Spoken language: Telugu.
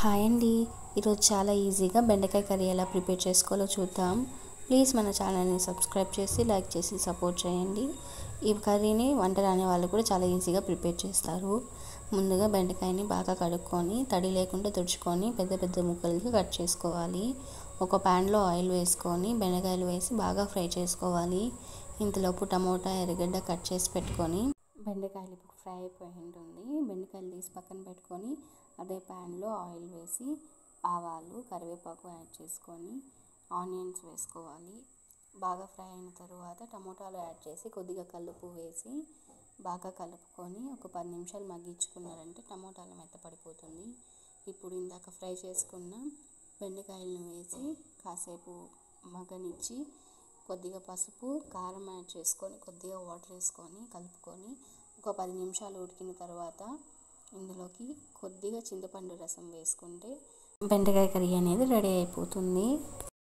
హాయ్ అండి ఈరోజు చాలా ఈజీగా బెండకాయ కర్రీ ఎలా ప్రిపేర్ చేసుకోవాలో చూద్దాం ప్లీజ్ మన ఛానల్ని సబ్స్క్రైబ్ చేసి లైక్ చేసి సపోర్ట్ చేయండి ఈ కర్రీని వంట రాని వాళ్ళు కూడా చాలా ఈజీగా ప్రిపేర్ చేస్తారు ముందుగా బెండకాయని బాగా కడుక్కొని తడి లేకుండా తుడుచుకొని పెద్ద పెద్ద ముక్కలుగా కట్ చేసుకోవాలి ఒక ప్యాన్లో ఆయిల్ వేసుకొని బెండకాయలు వేసి బాగా ఫ్రై చేసుకోవాలి ఇంతలోపు టమోటా ఎర్రగడ్డ కట్ చేసి పెట్టుకొని బెండకాయలు ఇప్పుడు ఫ్రై అయిపోయి ఉంటుంది బెండకాయలు తీసి పక్కన పెట్టుకొని అదే ప్యాన్లో ఆయిల్ వేసి ఆవాలు కరివేపాకు యాడ్ చేసుకొని ఆనియన్స్ వేసుకోవాలి బాగా ఫ్రై అయిన తర్వాత టమోటాలు యాడ్ చేసి కొద్దిగా కలుపు వేసి బాగా కలుపుకొని ఒక పది నిమిషాలు మగ్గించుకున్నారంటే టమోటాలు మెత్తపడిపోతుంది ఇప్పుడు ఇందాక ఫ్రై చేసుకున్న బెండకాయలను వేసి కాసేపు మగ్గనిచ్చి కొద్దిగా పసుపు కారం యాడ్ చేసుకొని కొద్దిగా వాటర్ వేసుకొని కలుపుకొని ఒక పది నిమిషాలు ఉడికిన తర్వాత ఇందులోకి కొద్దిగా చింతపండు రసం వేసుకుంటే బెండకాయ కర్రీ అనేది రెడీ అయిపోతుంది